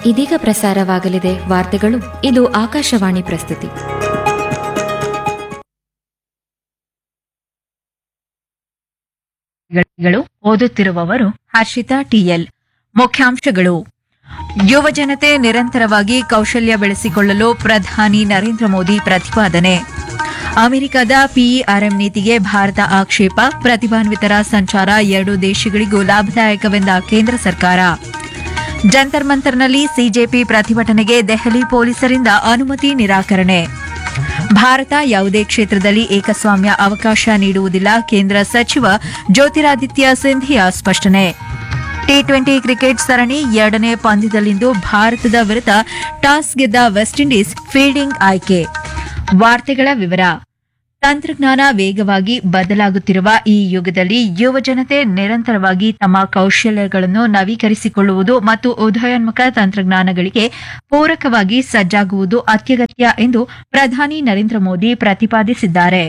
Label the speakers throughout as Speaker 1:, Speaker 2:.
Speaker 1: ಇದೀಗ ಪ್ರಸಾರವಾಗಲಿದೆ ವಾರ್ತೆಗಳು ಇದು ಆಕಾಶವಾಣಿ ಪ್ರಸ್ತುತಿ
Speaker 2: ಗಳು ಓದುತ್ತಿರುವವರು ಹರ್ಷಿತಾ ಟಿಎಲ್ ಮುಖ್ಯಾಂಶಗಳು ಯುವ ಜನತೆ ನಿರಂತರವಾಗಿ ಕೌಶಲ್ಯ ಬೆಳೆಸಿಕೊಳ್ಳಲು ಪ್ರಧಾನಿ ನರೇಂದ್ರ ಮೋದಿ ಪ್ರತಿಪಾದನೆ ಅಮೆರಿಕದ ಪಿಇಆರ್ಎಂ ನೀತಿಗೆ ಭಾರತ ಆಕ್ಷೇಪ ಪ್ರತಿಭಾನ್ವಿತರ ಸಂಚಾರ ಎರಡು ದೇಶಗಳಿಗೂ ಲಾಭದಾಯಕವೆಂದ ಕೇಂದ್ರ ಸರ್ಕಾರ ಜಂತರ್ ಮಂತರ್ನಲ್ಲಿ ಸಿಜೆಪಿ ಪ್ರತಿಭಟನೆಗೆ ದೆಹಲಿ ಪೊಲೀಸರಿಂದ ಅನುಮತಿ ನಿರಾಕರಣೆ ಭಾರತ ಯಾವುದೇ ಕ್ಷೇತ್ರದಲ್ಲಿ ಏಕಸ್ವಾಮ್ಯ ಅವಕಾಶ ನೀಡುವುದಿಲ್ಲ ಕೇಂದ್ರ ಸಚಿವ ಜ್ಯೋತಿರಾದಿತ್ಯ ಸಿಂಧಿಯಾ ಸ್ಪಷ್ಟನೆ ಟಿ ಟ್ವೆಂಟಿ ಕ್ರಿಕೆಟ್ ಸರಣಿ ಎರಡನೇ ಪಂದ್ಯದಲ್ಲಿಂದು ಭಾರತದ ವಿರುದ್ಧ ಟಾಸ್ ಗೆದ್ದ ವೆಸ್ಟ್ ಇಂಡೀಸ್ ಫೀಲ್ಡಿಂಗ್ ಆಯ್ಕೆ ವಾರ್ತೆಗಳ ವಿವರ ತಂತ್ರಜ್ಞಾನ ವೇಗವಾಗಿ ಬದಲಾಗುತ್ತಿರುವ ಈ ಯುಗದಲ್ಲಿ ಯುವ ಜನತೆ ನಿರಂತರವಾಗಿ ತಮ್ಮ ಕೌಶಲ್ಯಗಳನ್ನು ನವೀಕರಿಸಿಕೊಳ್ಳುವುದು ಮತ್ತು ಉದಯೋನ್ಮುಖ ತಂತ್ರಜ್ಞಾನಗಳಿಗೆ ಪೂರಕವಾಗಿ ಸಜ್ಜಾಗುವುದು ಅತ್ಯಗತ್ಯ ಎಂದು ಪ್ರಧಾನಿ ನರೇಂದ್ರ ಮೋದಿ ಪ್ರತಿಪಾದಿಸಿದ್ದಾರೆ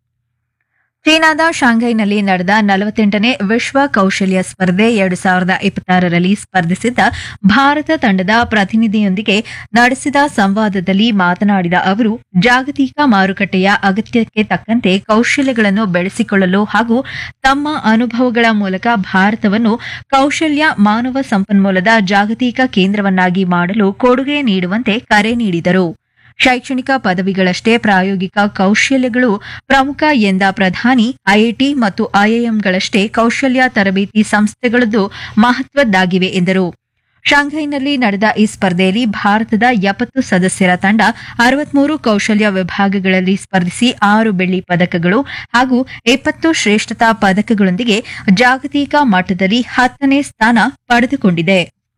Speaker 2: ಚೀನಾದ ಶಾಂಘೈನಲ್ಲಿ ನಡೆದ ನಲವತ್ತೆಂಟನೇ ವಿಶ್ವ ಕೌಶಲ್ಯ ಸ್ಪರ್ಧೆ ಎರಡು ಸಾವಿರದ ಇಪ್ಪತ್ತಾರರಲ್ಲಿ ಸ್ಪರ್ಧಿಸಿದ್ದ ಭಾರತ ತಂಡದ ಪ್ರತಿನಿಧಿಯೊಂದಿಗೆ ನಡೆಸಿದ ಸಂವಾದದಲ್ಲಿ ಮಾತನಾಡಿದ ಅವರು ಜಾಗತಿಕ ಮಾರುಕಟ್ಟೆಯ ಅಗತ್ಯಕ್ಕೆ ತಕ್ಕಂತೆ ಕೌಶಲ್ಯಗಳನ್ನು ಬೆಳೆಸಿಕೊಳ್ಳಲು ಹಾಗೂ ತಮ್ಮ ಅನುಭವಗಳ ಮೂಲಕ ಭಾರತವನ್ನು ಕೌಶಲ್ಯ ಮಾನವ ಸಂಪನ್ಮೂಲದ ಜಾಗತಿಕ ಕೇಂದ್ರವನ್ನಾಗಿ ಮಾಡಲು ಕೊಡುಗೆ ನೀಡುವಂತೆ ಕರೆ ನೀಡಿದರು ಶೈಕ್ಷಣಿಕ ಪದವಿಗಳಷ್ಟೇ ಪ್ರಾಯೋಗಿಕ ಕೌಶಲ್ಯಗಳು ಪ್ರಮುಖ ಎಂದ ಪ್ರಧಾನಿ ಐಐಟಿ ಮತ್ತು ಐಐಎಂಗಳಷ್ಟೇ ಕೌಶಲ್ಯ ತರಬೇತಿ ಸಂಸ್ಥೆಗಳದ್ದು ಮಹತ್ವದ್ದಾಗಿವೆ ಎಂದರು ಶಾಂಘೈನಲ್ಲಿ ನಡೆದ ಈ ಸ್ಪರ್ಧೆಯಲ್ಲಿ ಭಾರತದ ಎಪ್ಪತ್ತು ಸದಸ್ಯರ ತಂಡ ಅರವತ್ಮೂರು ಕೌಶಲ್ಯ ವಿಭಾಗಗಳಲ್ಲಿ ಸ್ಪರ್ಧಿಸಿ ಆರು ಬೆಳ್ಳಿ ಪದಕಗಳು ಹಾಗೂ ಇಪ್ಪತ್ತು ಶ್ರೇಷ್ಠತಾ ಪದಕಗಳೊಂದಿಗೆ ಜಾಗತಿಕ ಮಟ್ಟದಲ್ಲಿ ಹತ್ತನೇ ಸ್ಥಾನ ಪಡೆದುಕೊಂಡಿದೆ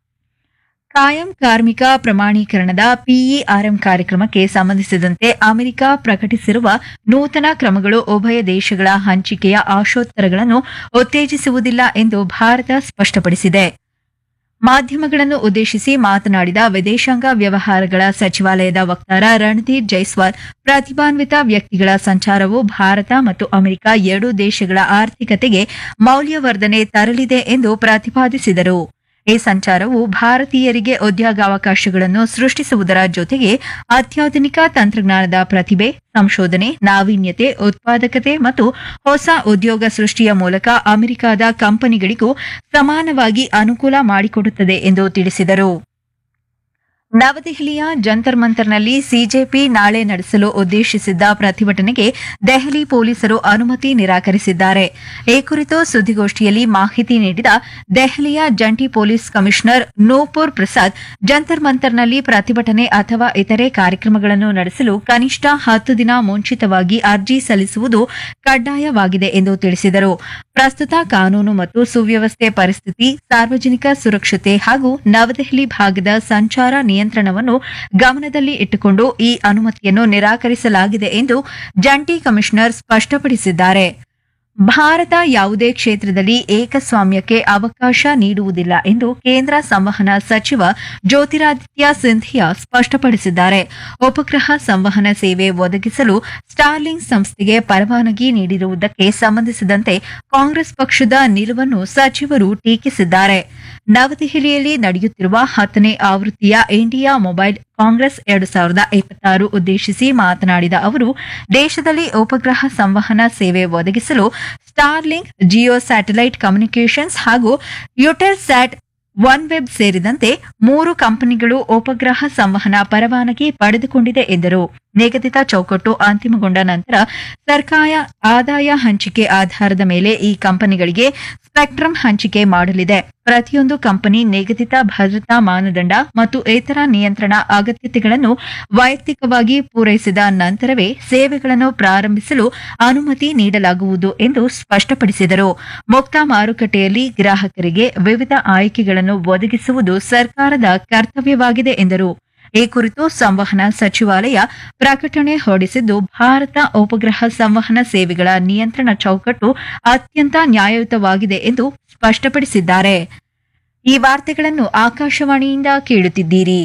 Speaker 2: ಕಾಯಂ ಕಾರ್ಮಿಕ ಪ್ರಮಾಣೀಕರಣದ ಪಿಇಆರ್ಎಂ ಕಾರ್ಯಕ್ರಮಕ್ಕೆ ಸಂಬಂಧಿಸಿದಂತೆ ಅಮೆರಿಕ ಪ್ರಕಟಿಸಿರುವ ನೂತನ ಕ್ರಮಗಳು ಉಭಯ ದೇಶಗಳ ಹಂಚಿಕೆಯ ಆಶೋತ್ತರಗಳನ್ನು ಉತ್ತೇಜಿಸುವುದಿಲ್ಲ ಎಂದು ಭಾರತ ಸ್ಪಷ್ಟಪಡಿಸಿದೆ ಮಾಧ್ಯಮಗಳನ್ನು ಉದ್ದೇಶಿಸಿ ಮಾತನಾಡಿದ ವಿದೇಶಾಂಗ ವ್ಯವಹಾರಗಳ ಸಚಿವಾಲಯದ ವಕ್ತಾರ ರಣದೀಪ್ ಜೈಸ್ವಾಲ್ ಪ್ರತಿಭಾನ್ವಿತ ವ್ಯಕ್ತಿಗಳ ಸಂಚಾರವು ಭಾರತ ಮತ್ತು ಅಮೆರಿಕ ಎರಡೂ ದೇಶಗಳ ಆರ್ಥಿಕತೆಗೆ ಮೌಲ್ಯವರ್ಧನೆ ತರಲಿದೆ ಎಂದು ಪ್ರತಿಪಾದಿಸಿದರು ಈ ಸಂಚಾರವು ಭಾರತೀಯರಿಗೆ ಉದ್ಯೋಗಾವಕಾಶಗಳನ್ನು ಸೃಷ್ಟಿಸುವುದರ ಜೊತೆಗೆ ಅತ್ಯಾಧುನಿಕ ತಂತ್ರಜ್ಞಾನದ ಪ್ರತಿಭೆ ಸಂಶೋಧನೆ ನಾವೀನ್ಯತೆ ಉತ್ಪಾದಕತೆ ಮತ್ತು ಹೊಸ ಉದ್ಯೋಗ ಸೃಷ್ಟಿಯ ಮೂಲಕ ಅಮೆರಿಕದ ಕಂಪನಿಗಳಿಗೂ ಸಮಾನವಾಗಿ ಅನುಕೂಲ ಮಾಡಿಕೊಡುತ್ತದೆ ಎಂದು ತಿಳಿಸಿದರು ನವದೆಹಲಿಯ ಜಂತರ್ ಮಂತರ್ನಲ್ಲಿ ಸಿಜೆಪಿ ನಾಳೆ ನಡೆಸಲು ಉದ್ದೇಶಿಸಿದ್ದ ಪ್ರತಿಭಟನೆಗೆ ದೆಹಲಿ ಪೊಲೀಸರು ಅನುಮತಿ ನಿರಾಕರಿಸಿದ್ದಾರೆ ಈ ಕುರಿತು ಸುದ್ದಿಗೋಷ್ಠಿಯಲ್ಲಿ ಮಾಹಿತಿ ನೀಡಿದ ದೆಹಲಿಯ ಜಂಟಿ ಪೊಲೀಸ್ ಕಮಿಷನರ್ ನೂಪುರ್ ಪ್ರಸಾದ್ ಜಂತರ್ ಮಂತರ್ನಲ್ಲಿ ಪ್ರತಿಭಟನೆ ಅಥವಾ ಇತರೆ ಕಾರ್ಯಕ್ರಮಗಳನ್ನು ನಡೆಸಲು ಕನಿಷ್ಠ ಹತ್ತು ದಿನ ಮುಂಚಿತವಾಗಿ ಅರ್ಜಿ ಸಲ್ಲಿಸುವುದು ಕಡ್ಡಾಯವಾಗಿದೆ ಎಂದು ತಿಳಿಸಿದರು ಪ್ರಸ್ತುತ ಕಾನೂನು ಮತ್ತು ಸುವ್ಯವಸ್ಥೆ ಪರಿಸ್ಥಿತಿ ಸಾರ್ವಜನಿಕ ಸುರಕ್ಷತೆ ಹಾಗೂ ನವದೆಹಲಿ ಭಾಗದ ಸಂಚಾರ ನಿಯಂತ್ರಣವನ್ನು ಗಮನದಲ್ಲಿ ಇಟ್ಟುಕೊಂಡು ಈ ಅನುಮತಿಯನ್ನು ನಿರಾಕರಿಸಲಾಗಿದೆ ಎಂದು ಜಂಟಿ ಕಮಿಷನರ್ ಸ್ಪಷ್ಟಪಡಿಸಿದ್ದಾರೆ ಭಾರತ ಯಾವುದೇ ಕ್ಷೇತ್ರದಲ್ಲಿ ಏಕಸ್ವಾಮ್ಯಕ್ಕೆ ಅವಕಾಶ ನೀಡುವುದಿಲ್ಲ ಎಂದು ಕೇಂದ್ರ ಸಂವಹನ ಸಚಿವ ಜ್ಯೋತಿರಾದಿತ್ಯ ಸಿಂಧಿಯಾ ಸ್ಪಷ್ಟಪಡಿಸಿದ್ದಾರೆ ಉಪಗ್ರಹ ಸಂವಹನ ಸೇವೆ ಒದಗಿಸಲು ಸ್ಟಾರ್ಲಿಂಗ್ ಸಂಸ್ಥೆಗೆ ಪರವಾನಗಿ ನೀಡಿರುವುದಕ್ಕೆ ಸಂಬಂಧಿಸಿದಂತೆ ಕಾಂಗ್ರೆಸ್ ಪಕ್ಷದ ನಿಲುವನ್ನು ಸಚಿವರು ಟೀಕಿಸಿದ್ದಾರೆ ನವದೆಹಲಿಯಲ್ಲಿ ನಡೆಯುತ್ತಿರುವ ಹತ್ತನೇ ಆವೃತ್ತಿಯ ಇಂಡಿಯಾ ಮೊಬೈಲ್ ಕಾಂಗ್ರೆಸ್ ಎರಡು ಸಾವಿರದ ಇಪ್ಪತ್ತಾರು ಉದ್ದೇಶಿಸಿ ಮಾತನಾಡಿದ ಅವರು ದೇಶದಲ್ಲಿ ಉಪಗ್ರಹ ಸಂವಹನ ಸೇವೆ ಒದಗಿಸಲು ಸ್ಟಾರ್ಲಿಂಕ್ ಜಿಯೋ ಸ್ಯಾಟಲೈಟ್ ಕಮ್ಯುನಿಕೇಷನ್ಸ್ ಹಾಗೂ ಯುಟೆಲ್ ಸ್ಯಾಟ್ ಒನ್ ವೆಬ್ ಸೇರಿದಂತೆ ಮೂರು ಕಂಪನಿಗಳು ಉಪಗ್ರಹ ಸಂವಹನ ಪರವಾನಗಿ ಪಡೆದುಕೊಂಡಿದೆ ಎಂದರು ನಿಗದಿತ ಚೌಕಟ್ಟು ಅಂತಿಮಗೊಂಡ ನಂತರ ಸರ್ಕಾರ ಆದಾಯ ಹಂಚಿಕೆ ಆಧಾರದ ಮೇಲೆ ಈ ಕಂಪನಿಗಳಿಗೆ ಸ್ಪೆಕ್ಟ್ರಮ್ ಹಂಚಿಕೆ ಮಾಡಲಿದೆ ಪ್ರತಿಯೊಂದು ಕಂಪನಿ ನಿಗದಿತ ಭದ್ರತಾ ಮಾನದಂಡ ಮತ್ತು ಇತರ ನಿಯಂತ್ರಣ ಅಗತ್ಯತೆಗಳನ್ನು ವೈಯಕ್ತಿಕವಾಗಿ ಪೂರೈಸಿದ ನಂತರವೇ ಸೇವೆಗಳನ್ನು ಪ್ರಾರಂಭಿಸಲು ಅನುಮತಿ ನೀಡಲಾಗುವುದು ಎಂದು ಸ್ಪಷ್ಟಪಡಿಸಿದರು ಮುಕ್ತ ಮಾರುಕಟ್ಟೆಯಲ್ಲಿ ಗ್ರಾಹಕರಿಗೆ ವಿವಿಧ ಆಯ್ಕೆಗಳನ್ನು ಒದಗಿಸುವುದು ಸರ್ಕಾರದ ಕರ್ತವ್ಯವಾಗಿದೆ ಎಂದರು ಈ ಕುರಿತು ಸಂವಹನ ಸಚಿವಾಲಯ ಪ್ರಕಟಣೆ ಹೊರಡಿಸಿದ್ದು ಭಾರತ ಉಪಗ್ರಹ ಸಂವಹನ ಸೇವೆಗಳ ನಿಯಂತ್ರಣ ಚೌಕಟ್ಟು ಅತ್ಯಂತ ನ್ಯಾಯಯುತವಾಗಿದೆ ಎಂದು ಸ್ಪಷ್ಟಪಡಿಸಿದ್ದಾರೆ ಈ ವಾರ್ತೆಗಳನ್ನು ಆಕಾಶವಾಣಿಯಿಂದ ಕೇಳುತ್ತಿದ್ದೀರಿ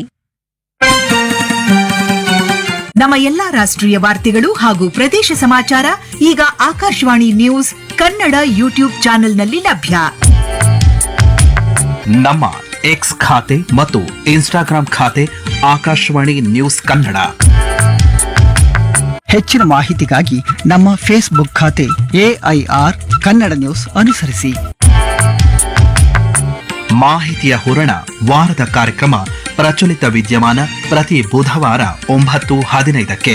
Speaker 3: ನಮ್ಮ ಎಲ್ಲಾ ರಾಷ್ಟ್ರೀಯ ವಾರ್ತೆಗಳು ಹಾಗೂ ಪ್ರದೇಶ ಸಮಾಚಾರ ಈಗ ಆಕಾಶವಾಣಿ ನ್ಯೂಸ್ ಕನ್ನಡ ಯೂಟ್ಯೂಬ್ ಚಾನೆಲ್ನಲ್ಲಿ ಲಭ್ಯ
Speaker 4: ನಮ್ಮ ಎಕ್ಸ್ ಖಾತೆ ಮತ್ತು ಇನ್ಸ್ಟಾಗ್ರಾಂ ಖಾತೆ ಆಕಾಶವಾಣಿ ನ್ಯೂಸ್ ಕನ್ನಡ
Speaker 5: ಹೆಚ್ಚಿನ ಮಾಹಿತಿಗಾಗಿ ನಮ್ಮ ಫೇಸ್ಬುಕ್ ಖಾತೆ ಎಐಆರ್ ಕನ್ನಡ ನ್ಯೂಸ್ ಅನುಸರಿಸಿ
Speaker 4: ಮಾಹಿತಿಯ ಹೂರಣ ವಾರದ ಕಾರ್ಯಕ್ರಮ ಪ್ರಚಲಿತ ವಿದ್ಯಮಾನ ಪ್ರತಿ ಬುಧವಾರ ಒಂಬತ್ತು ಹದಿನೈದಕ್ಕೆ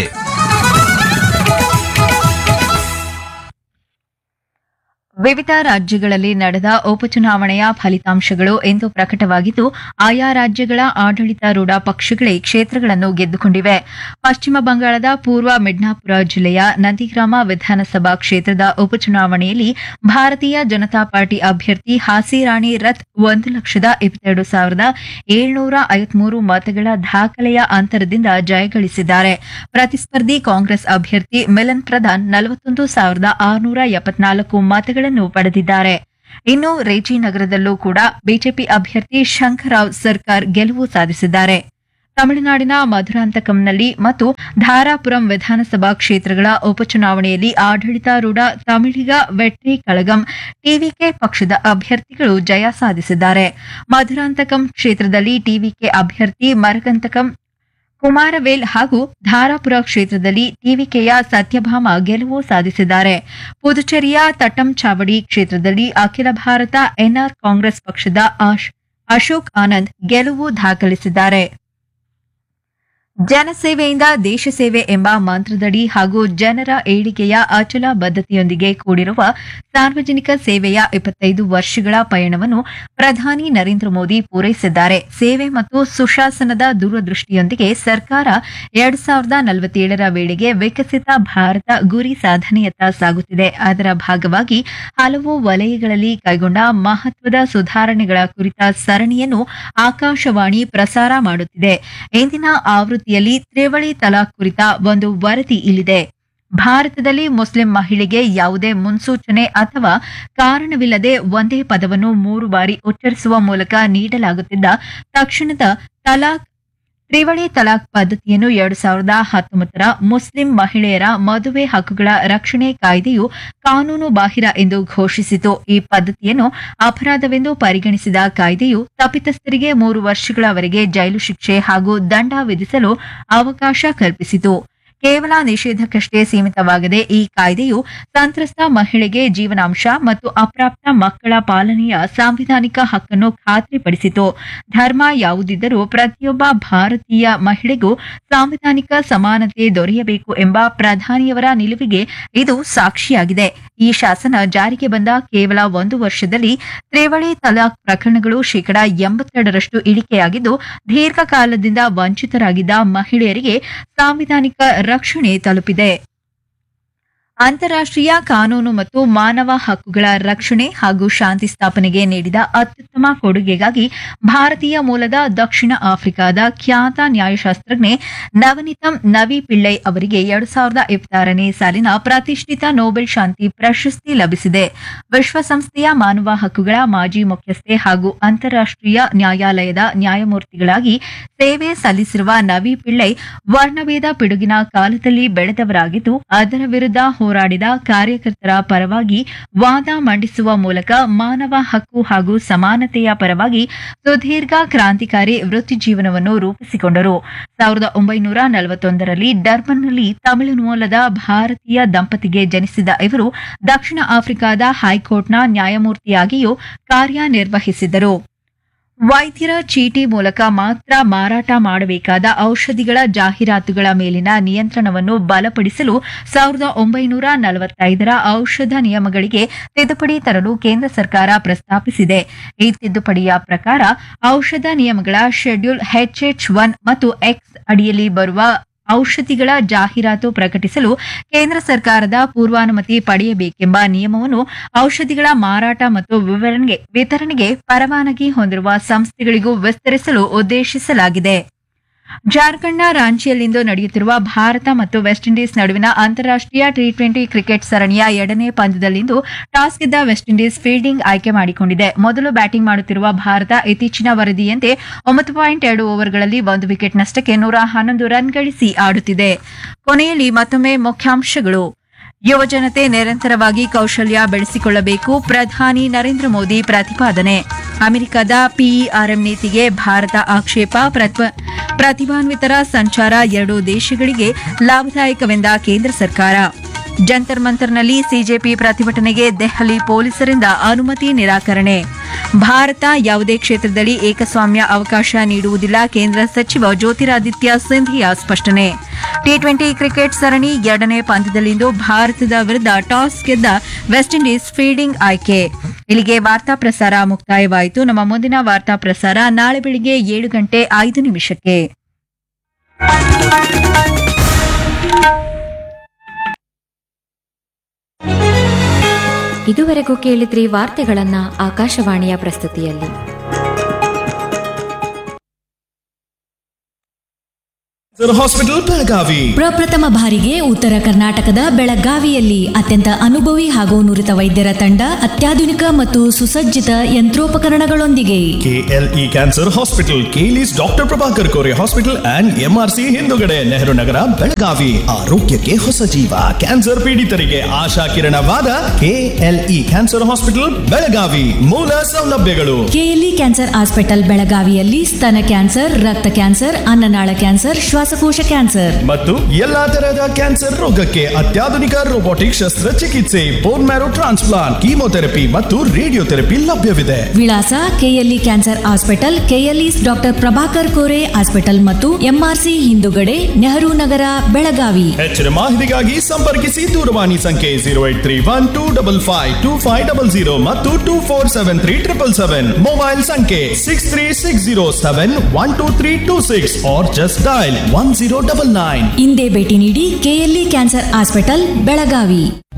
Speaker 2: ವಿವಿಧ ರಾಜ್ಯಗಳಲ್ಲಿ ನಡೆದ ಉಪಚುನಾವಣೆಯ ಫಲಿತಾಂಶಗಳು ಇಂದು ಪ್ರಕಟವಾಗಿದ್ದು ಆಯಾ ರಾಜ್ಯಗಳ ಆಡಳಿತಾರೂಢ ಪಕ್ಷಗಳೇ ಕ್ಷೇತ್ರಗಳನ್ನು ಗೆದ್ದುಕೊಂಡಿವೆ ಪಶ್ಚಿಮ ಬಂಗಾಳದ ಪೂರ್ವ ಮಿಡ್ನಾಪುರ ಜಿಲ್ಲೆಯ ನಂದಿಗ್ರಾಮ ವಿಧಾನಸಭಾ ಕ್ಷೇತ್ರದ ಉಪಚುನಾವಣೆಯಲ್ಲಿ ಭಾರತೀಯ ಜನತಾ ಪಾರ್ಟಿ ಅಭ್ಯರ್ಥಿ ಹಾಸಿರಾಣಿ ರಥ್ ಒಂದು ಲಕ್ಷದ ಇಪ್ಪತ್ತೆರಡು ಸಾವಿರದ ಏಳ್ನೂರ ಐವತ್ಮೂರು ಮತಗಳ ದಾಖಲೆಯ ಅಂತರದಿಂದ ಜಯಗಳಿಸಿದ್ದಾರೆ ಪ್ರತಿಸ್ಪರ್ಧಿ ಕಾಂಗ್ರೆಸ್ ಅಭ್ಯರ್ಥಿ ಮಿಲನ್ ಪ್ರಧಾನ್ ನಲವತ್ತೊಂದು ಸಾವಿರದ ಆರುನೂರ ಎಪ್ಪತ್ನಾಲ್ಕು ಮತಗಳನ್ನು ಪಡೆದಿದ್ದಾರೆ ಇನ್ನು ರೇಜಿನಗರದಲ್ಲೂ ಕೂಡ ಬಿಜೆಪಿ ಅಭ್ಯರ್ಥಿ ಶಂಕರರಾವ್ ಸರ್ಕಾರ್ ಗೆಲುವು ಸಾಧಿಸಿದ್ದಾರೆ ತಮಿಳುನಾಡಿನ ಮಧುರಾಂತಕಂನಲ್ಲಿ ಮತ್ತು ಧಾರಾಪುರಂ ವಿಧಾನಸಭಾ ಕ್ಷೇತ್ರಗಳ ಉಪಚುನಾವಣೆಯಲ್ಲಿ ಆಡಳಿತಾರೂಢ ತಮಿಳಿಗ ವೆಟ್ರಿ ಕಳಗಂ ಟಿವಿಕೆ ಪಕ್ಷದ ಅಭ್ಯರ್ಥಿಗಳು ಜಯ ಸಾಧಿಸಿದ್ದಾರೆ ಮಧುರಾಂತಕಂ ಕ್ಷೇತ್ರದಲ್ಲಿ ಟಿವಿಕೆ ಅಭ್ಯರ್ಥಿ ಮರಗಂತಕಂ ಕುಮಾರವೇಲ್ ಹಾಗೂ ಧಾರಾಪುರ ಕ್ಷೇತ್ರದಲ್ಲಿ ಟಿವಿಕೆಯ ಸತ್ಯಭಾಮ ಗೆಲುವು ಸಾಧಿಸಿದ್ದಾರೆ ಪುದುಚೇರಿಯ ತಟ್ಟಂಚಾವಡಿ ಕ್ಷೇತ್ರದಲ್ಲಿ ಅಖಿಲ ಭಾರತ ಎನ್ಆರ್ ಕಾಂಗ್ರೆಸ್ ಪಕ್ಷದ ಆಶ್- ಅಶೋಕ್ ಆನಂದ್ ಗೆಲುವು ದಾಖಲಿಸಿದ್ದಾರೆ ಜನಸೇವೆಯಿಂದ ದೇಶ ಸೇವೆ ಎಂಬ ಮಂತ್ರದಡಿ ಹಾಗೂ ಜನರ ಏಳಿಗೆಯ ಅಚಲ ಬದ್ಧತೆಯೊಂದಿಗೆ ಕೂಡಿರುವ ಸಾರ್ವಜನಿಕ ಸೇವೆಯ ಇಪ್ಪತ್ತೈದು ವರ್ಷಗಳ ಪಯಣವನ್ನು ಪ್ರಧಾನಿ ನರೇಂದ್ರ ಮೋದಿ ಪೂರೈಸಿದ್ದಾರೆ ಸೇವೆ ಮತ್ತು ಸುಶಾಸನದ ದೂರದೃಷ್ಟಿಯೊಂದಿಗೆ ಸರ್ಕಾರ ಎರಡ್ ಸಾವಿರದ ನಲವತ್ತೇಳರ ವೇಳೆಗೆ ವಿಕಸಿತ ಭಾರತ ಗುರಿ ಸಾಧನೆಯತ್ತ ಸಾಗುತ್ತಿದೆ ಅದರ ಭಾಗವಾಗಿ ಹಲವು ವಲಯಗಳಲ್ಲಿ ಕೈಗೊಂಡ ಮಹತ್ವದ ಸುಧಾರಣೆಗಳ ಕುರಿತ ಸರಣಿಯನ್ನು ಆಕಾಶವಾಣಿ ಪ್ರಸಾರ ಮಾಡುತ್ತಿದೆ ಇಂದಿನ ಆವೃತ್ತಿಯಲ್ಲಿ ತ್ರಿವಳಿ ತಲಾಕ್ ಕುರಿತ ಒಂದು ವರದಿ ಇಲ್ಲಿದೆ ಭಾರತದಲ್ಲಿ ಮುಸ್ಲಿಂ ಮಹಿಳೆಗೆ ಯಾವುದೇ ಮುನ್ಸೂಚನೆ ಅಥವಾ ಕಾರಣವಿಲ್ಲದೆ ಒಂದೇ ಪದವನ್ನು ಮೂರು ಬಾರಿ ಉಚ್ಚರಿಸುವ ಮೂಲಕ ನೀಡಲಾಗುತ್ತಿದ್ದ ತಕ್ಷಣದ ತಲಾಕ್ ತ್ರಿವಳಿ ತಲಾಕ್ ಪದ್ಧತಿಯನ್ನು ಎರಡು ಸಾವಿರದ ಹತ್ತೊಂಬತ್ತರ ಮುಸ್ಲಿಂ ಮಹಿಳೆಯರ ಮದುವೆ ಹಕ್ಕುಗಳ ರಕ್ಷಣೆ ಕಾಯ್ದೆಯು ಕಾನೂನು ಬಾಹಿರ ಎಂದು ಘೋಷಿಸಿತು ಈ ಪದ್ಧತಿಯನ್ನು ಅಪರಾಧವೆಂದು ಪರಿಗಣಿಸಿದ ಕಾಯ್ದೆಯು ತಪ್ಪಿತಸ್ಥರಿಗೆ ಮೂರು ವರ್ಷಗಳವರೆಗೆ ಜೈಲು ಶಿಕ್ಷೆ ಹಾಗೂ ದಂಡ ವಿಧಿಸಲು ಅವಕಾಶ ಕಲ್ಪಿಸಿತು ಕೇವಲ ನಿಷೇಧಕ್ಕಷ್ಟೇ ಸೀಮಿತವಾಗದೆ ಈ ಕಾಯ್ದೆಯು ಸಂತ್ರಸ್ತ ಮಹಿಳೆಗೆ ಜೀವನಾಂಶ ಮತ್ತು ಅಪ್ರಾಪ್ತ ಮಕ್ಕಳ ಪಾಲನೆಯ ಸಾಂವಿಧಾನಿಕ ಹಕ್ಕನ್ನು ಖಾತ್ರಿಪಡಿಸಿತು ಧರ್ಮ ಯಾವುದಿದ್ದರೂ ಪ್ರತಿಯೊಬ್ಬ ಭಾರತೀಯ ಮಹಿಳೆಗೂ ಸಾಂವಿಧಾನಿಕ ಸಮಾನತೆ ದೊರೆಯಬೇಕು ಎಂಬ ಪ್ರಧಾನಿಯವರ ನಿಲುವಿಗೆ ಇದು ಸಾಕ್ಷಿಯಾಗಿದೆ ಈ ಶಾಸನ ಜಾರಿಗೆ ಬಂದ ಕೇವಲ ಒಂದು ವರ್ಷದಲ್ಲಿ ತ್ರಿವಳಿ ತಲಾಕ್ ಪ್ರಕರಣಗಳು ಶೇಕಡಾ ಎಂಬತ್ತೆರಡರಷ್ಟು ಇಳಿಕೆಯಾಗಿದ್ದು ದೀರ್ಘಕಾಲದಿಂದ ವಂಚಿತರಾಗಿದ್ದ ಮಹಿಳೆಯರಿಗೆ ಸಾಂವಿಧಾನಿಕ ರಕ್ಷಣೆ ತಲುಪಿದೆ ಅಂತಾರಾಷ್ಟ್ರೀಯ ಕಾನೂನು ಮತ್ತು ಮಾನವ ಹಕ್ಕುಗಳ ರಕ್ಷಣೆ ಹಾಗೂ ಶಾಂತಿ ಸ್ಥಾಪನೆಗೆ ನೀಡಿದ ಅತ್ಯುತ್ತಮ ಕೊಡುಗೆಗಾಗಿ ಭಾರತೀಯ ಮೂಲದ ದಕ್ಷಿಣ ಆಫ್ರಿಕಾದ ಖ್ಯಾತ ನ್ಯಾಯಶಾಸ್ತ್ರಜ್ಞೆ ನವನಿತಂ ನವಿ ಪಿಳ್ಳೈ ಅವರಿಗೆ ಎರಡು ಸಾವಿರದ ಇಪ್ಪತ್ತಾರನೇ ಸಾಲಿನ ಪ್ರತಿಷ್ಠಿತ ನೊಬೆಲ್ ಶಾಂತಿ ಪ್ರಶಸ್ತಿ ಲಭಿಸಿದೆ ವಿಶ್ವಸಂಸ್ಥೆಯ ಮಾನವ ಹಕ್ಕುಗಳ ಮಾಜಿ ಮುಖ್ಯಸ್ಥೆ ಹಾಗೂ ಅಂತಾರಾಷ್ಟ್ರೀಯ ನ್ಯಾಯಾಲಯದ ನ್ಯಾಯಮೂರ್ತಿಗಳಾಗಿ ಸೇವೆ ಸಲ್ಲಿಸಿರುವ ನವಿ ಪಿಳ್ಳೈ ವರ್ಣಭೇದ ಪಿಡುಗಿನ ಕಾಲದಲ್ಲಿ ಬೆಳೆದವರಾಗಿದ್ದು ಅದರ ವಿರುದ್ಧ ಹೋರಾಡಿದ ಕಾರ್ಯಕರ್ತರ ಪರವಾಗಿ ವಾದ ಮಂಡಿಸುವ ಮೂಲಕ ಮಾನವ ಹಕ್ಕು ಹಾಗೂ ಸಮಾನತೆಯ ಪರವಾಗಿ ಸುದೀರ್ಘ ಕ್ರಾಂತಿಕಾರಿ ವೃತ್ತಿ ಜೀವನವನ್ನು ರೂಪಿಸಿಕೊಂಡರು ಸಾವಿರದ ಒಂಬೈನೂರ ನಲವತ್ತೊಂದರಲ್ಲಿ ಡರ್ಬನ್ನಲ್ಲಿ ತಮಿಳು ಮೂಲದ ಭಾರತೀಯ ದಂಪತಿಗೆ ಜನಿಸಿದ ಇವರು ದಕ್ಷಿಣ ಆಫ್ರಿಕಾದ ಹೈಕೋರ್ಟ್ನ ನ್ಯಾಯಮೂರ್ತಿಯಾಗಿಯೂ ಕಾರ್ಯನಿರ್ವಹಿಸಿದರು ವೈದ್ಯರ ಚೀಟಿ ಮೂಲಕ ಮಾತ್ರ ಮಾರಾಟ ಮಾಡಬೇಕಾದ ಔಷಧಿಗಳ ಜಾಹೀರಾತುಗಳ ಮೇಲಿನ ನಿಯಂತ್ರಣವನ್ನು ಬಲಪಡಿಸಲು ಸಾವಿರದ ಒಂಬೈನೂರ ನಲವತ್ತೈದರ ಔಷಧ ನಿಯಮಗಳಿಗೆ ತಿದ್ದುಪಡಿ ತರಲು ಕೇಂದ್ರ ಸರ್ಕಾರ ಪ್ರಸ್ತಾಪಿಸಿದೆ ಈ ತಿದ್ದುಪಡಿಯ ಪ್ರಕಾರ ಔಷಧ ನಿಯಮಗಳ ಶೆಡ್ಯೂಲ್ ಎಚ್ ಒನ್ ಮತ್ತು ಎಕ್ಸ್ ಅಡಿಯಲ್ಲಿ ಬರುವ ಔಷಧಿಗಳ ಜಾಹೀರಾತು ಪ್ರಕಟಿಸಲು ಕೇಂದ್ರ ಸರ್ಕಾರದ ಪೂರ್ವಾನುಮತಿ ಪಡೆಯಬೇಕೆಂಬ ನಿಯಮವನ್ನು ಔಷಧಿಗಳ ಮಾರಾಟ ಮತ್ತು ವಿವರಣೆಗೆ ವಿತರಣೆಗೆ ಪರವಾನಗಿ ಹೊಂದಿರುವ ಸಂಸ್ಥೆಗಳಿಗೂ ವಿಸ್ತರಿಸಲು ಉದ್ದೇಶಿಸಲಾಗಿದೆ ಜಾರ್ಖಂಡ್ನ ರಾಂಚಿಯಲ್ಲಿಂದು ನಡೆಯುತ್ತಿರುವ ಭಾರತ ಮತ್ತು ವೆಸ್ಟ್ ಇಂಡೀಸ್ ನಡುವಿನ ಅಂತಾರಾಷ್ಟ್ರೀಯ ಟಿ ಟ್ವೆಂಟಿ ಕ್ರಿಕೆಟ್ ಸರಣಿಯ ಎರಡನೇ ಪಂದ್ಯದಲ್ಲಿಂದು ಟಾಸ್ ಗೆದ್ದ ವೆಸ್ಟ್ ಇಂಡೀಸ್ ಫೀಲ್ಡಿಂಗ್ ಆಯ್ಕೆ ಮಾಡಿಕೊಂಡಿದೆ ಮೊದಲು ಬ್ಯಾಟಿಂಗ್ ಮಾಡುತ್ತಿರುವ ಭಾರತ ಇತ್ತೀಚಿನ ವರದಿಯಂತೆ ಒಂಬತ್ತು ಪಾಯಿಂಟ್ ಎರಡು ಓವರ್ಗಳಲ್ಲಿ ಒಂದು ವಿಕೆಟ್ ನಷ್ಟಕ್ಕೆ ನೂರ ಹನ್ನೊಂದು ರನ್ ಗಳಿಸಿ ಆಡುತ್ತಿದೆ ಕೊನೆಯಲ್ಲಿ ಮತ್ತೊಮ್ಮೆ ಮುಖ್ಯಾಂಶಗಳು ಯುವಜನತೆ ನಿರಂತರವಾಗಿ ಕೌಶಲ್ಯ ಬೆಳೆಸಿಕೊಳ್ಳಬೇಕು ಪ್ರಧಾನಿ ನರೇಂದ್ರ ಮೋದಿ ಪ್ರತಿಪಾದನೆ ಅಮೆರಿಕದ ಪಿಇಆರ್ಎಂ ನೀತಿಗೆ ಭಾರತ ಆಕ್ಷೇಪ ಪ್ರತ್ವ- ಪ್ರತಿಭಾನ್ವಿತರ ಸಂಚಾರ ಎರಡೂ ದೇಶಗಳಿಗೆ ಲಾಭದಾಯಕವೆಂದ ಕೇಂದ್ರ ಸರ್ಕಾರ ಜಂತರ್ ಮಂತರ್ನಲ್ಲಿ ಸಿಜೆಪಿ ಪ್ರತಿಭಟನೆಗೆ ದೆಹಲಿ ಪೊಲೀಸರಿಂದ ಅನುಮತಿ ನಿರಾಕರಣೆ ಭಾರತ ಯಾವುದೇ ಕ್ಷೇತ್ರದಲ್ಲಿ ಏಕಸ್ವಾಮ್ಯ ಅವಕಾಶ ನೀಡುವುದಿಲ್ಲ ಕೇಂದ್ರ ಸಚಿವ ಜ್ಯೋತಿರಾದಿತ್ಯ ಸಿಂಧಿಯಾ ಸ್ಪಷ್ಟನೆ ಟಿ ಟ್ವೆಂಟಿ ಕ್ರಿಕೆಟ್ ಸರಣಿ ಎರಡನೇ ಪಂದ್ಯದಲ್ಲಿಂದು ಭಾರತದ ವಿರುದ್ಧ ಟಾಸ್ ಗೆದ್ದ ವೆಸ್ಟ್ ಇಂಡೀಸ್ ಫೀಲ್ಡಿಂಗ್ ಆಯ್ಕೆ ಇಲ್ಲಿಗೆ ವಾರ್ತಾ ಪ್ರಸಾರ ಮುಕ್ತಾಯವಾಯಿತು ನಮ್ಮ ಮುಂದಿನ ವಾರ್ತಾ ಪ್ರಸಾರ ನಾಳೆ ಬೆಳಿಗ್ಗೆ ಏಳು ಗಂಟೆ ಐದು ನಿಮಿಷಕ್ಕೆ
Speaker 1: ಇದುವರೆಗೂ ಕೇಳಿದ್ರಿ ವಾರ್ತೆಗಳನ್ನ ಆಕಾಶವಾಣಿಯ ಪ್ರಸ್ತುತಿಯಲ್ಲಿ
Speaker 6: ಹಾಸ್ಪಿಟಲ್ ಬೆಳಗಾವಿ
Speaker 7: ಪ್ರಪ್ರಥಮ ಬಾರಿಗೆ ಉತ್ತರ ಕರ್ನಾಟಕದ ಬೆಳಗಾವಿಯಲ್ಲಿ ಅತ್ಯಂತ ಅನುಭವಿ ಹಾಗೂ ನುರಿತ ವೈದ್ಯರ ತಂಡ ಅತ್ಯಾಧುನಿಕ ಮತ್ತು ಸುಸಜ್ಜಿತ ಯಂತ್ರೋಪಕರಣಗಳೊಂದಿಗೆ
Speaker 6: KLE cancer hospital KLE's doctor Prabhakar Kore hospital and MRC ಹಿಂದುಗಡೆ ನೆಹರು ನಗರ ಬೆಳಗಾವಿ ಆರೋಗ್ಯಕ್ಕೆ ಹೊಸ ಜೀವ ಕ್ಯಾನ್ಸರ್ ಪೀಡಿತರಿಗೆ ಆಶಾ ಕಿರಣವಾದ ಕೆಎಲ್ಇ ಕ್ಯಾನ್ಸರ್ ಹಾಸ್ಪಿಟಲ್ ಬೆಳಗಾವಿ ಮೂಲ ಸೌಲಭ್ಯಗಳು
Speaker 7: ಕೆಎಲ್ಇ ಕ್ಯಾನ್ಸರ್ ಆಸ್ಪಿಟಲ್ ಬೆಳಗಾವಿಯಲ್ಲಿ ಸ್ತನ ಕ್ಯಾನ್ಸರ್ ರಕ್ತ ಕ್ಯಾನ್ಸರ್ ಅನ್ನನಾಳ ಕ್ಯಾನ್ಸರ್ ಶ್ವಾಸಕೋಶ ಕ್ಯಾನ್ಸರ್
Speaker 6: ಮತ್ತು ಎಲ್ಲಾ ತರಹದ ಕ್ಯಾನ್ಸರ್ ರೋಗಕ್ಕೆ ಅತ್ಯಾಧುನಿಕ ರೋಬೋಟಿಕ್ ಶಸ್ತ್ರಚಿಕಿತ್ಸೆ ಬೋನ್ ಮ್ಯಾರೋ ಟ್ರಾನ್ಸ್ಪ್ಲಾಂಟ್ ಕೀಮೋಥೆರಪಿ ಮತ್ತು ರೇಡಿಯೋಥೆರಪಿ ಲಭ್ಯವಿದೆ
Speaker 7: ವಿಳಾಸ KLE cancer hospital KLE doctor Prabhakar Kore hospital ಮತ್ತು ಎಂಆರ್ಸಿ ಹಿಂದುಗಡೆ ನೆಹರು ನಗರ ಬೆಳಗಾವಿ
Speaker 6: ಹೆಚ್ಚಿನ ಮಾಹಿತಿಗಾಗಿ ಸಂಪರ್ಕಿಸಿ ದೂರವಾಣಿ ಸಂಖ್ಯೆ zero eight three one two double five two five double zero ಮತ್ತು two four seven three triple seven mobile ಸಂಖ್ಯೆ six three six zero seven one two three two six or just dial one zero double nine
Speaker 7: ಇಂದೇ ಭೇಟಿ ನೀಡಿ KLE cancer hospital Belagavi